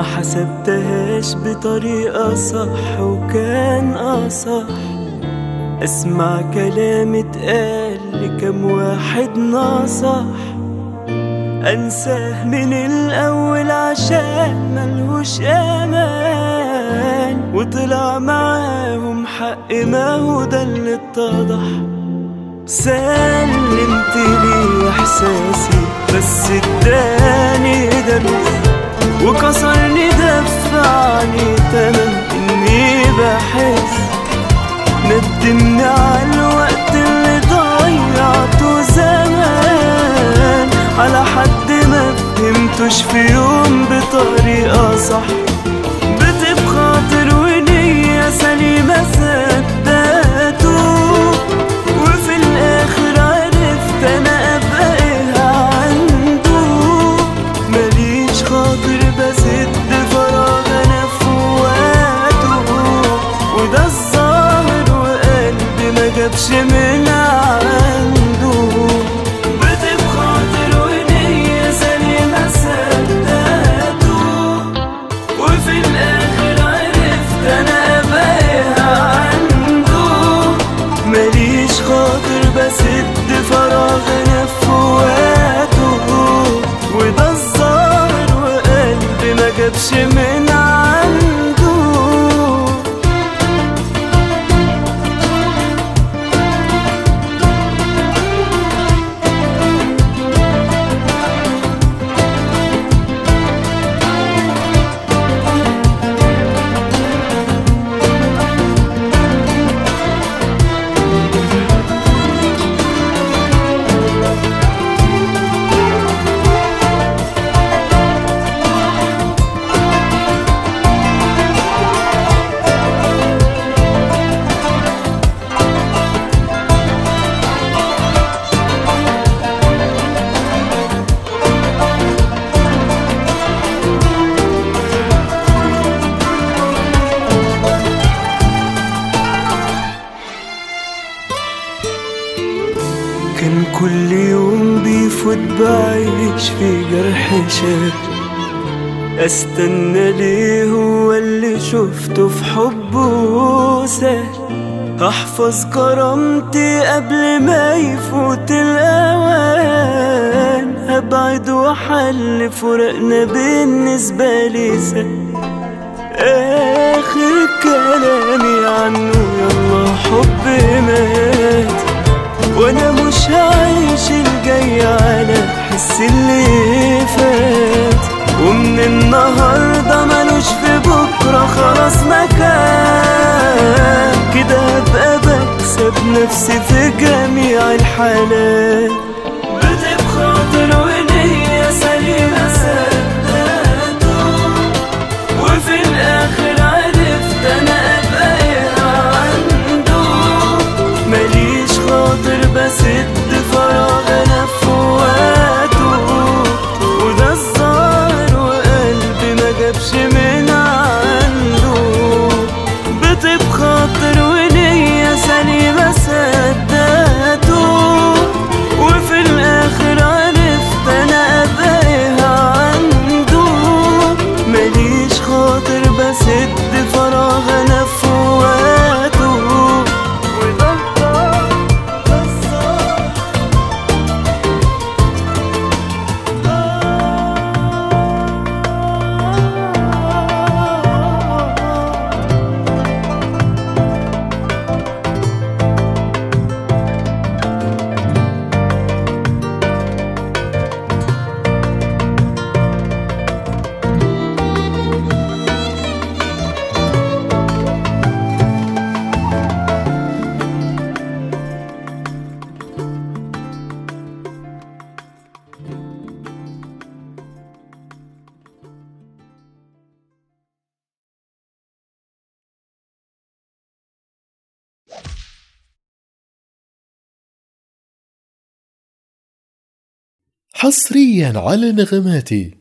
ما حسبتهاش بطريقة صح وكان أصح اسمع كلام اتقال لكم واحد نصح انساه من الاول عشان ملهوش امان وطلع معاهم حق ما هو ده اللي اتضح سلمت لي احساسي بس اداني درس وكسرني دفعني تمن اني بحس ندمني على الوقت اللي ضيعته زمان على حد ما فهمتوش في يوم بطريقة صح بتبقى خاطر ونية سليمة صدقته وفي الآخر عرفت أنا أبقى إيه عنده ماليش خاطر بسد فراغ أنا في وقته وده الظاهر وقلبي ما جابش من عنده بتبقى خاطر ونية سليمة صدقته وفي الآخر عرفت أنا أبقى إيه عنده ماليش خاطر بسد فراغ أنا في وقته وده الظاهر وقلبي ما جابش من عنده كان كل يوم بيفوت بعيش في جرح شاب استنى ليه هو اللي شفته في حبه سهل احفظ كرامتي قبل ما يفوت الاوان ابعد واحل فراقنا بالنسبه لي سهل اخر كلامي عنه يلا حب مات وانا مش هعيش الجاي على حس اللي فات ومن النهارده ملوش في بكره خلاص مكان كده هبقى بكسب نفسي في جميع الحالات بتبقى خاطر ونية سليمة صدقته وفي الآخر عرفت أنا أبقى إيه عنده ماليش خاطر بسد فراغ أنا في وقته وده الظاهر وقلبي ما جابش من عنده بتبقى خاطر ونية سليمة صدقته وفي الآخر عرفت أنا أبقى إيه عنده ماليش خاطر بسد فراغ أنا في وقته وده الظاهر ده الظاهر حصريا على نغماتي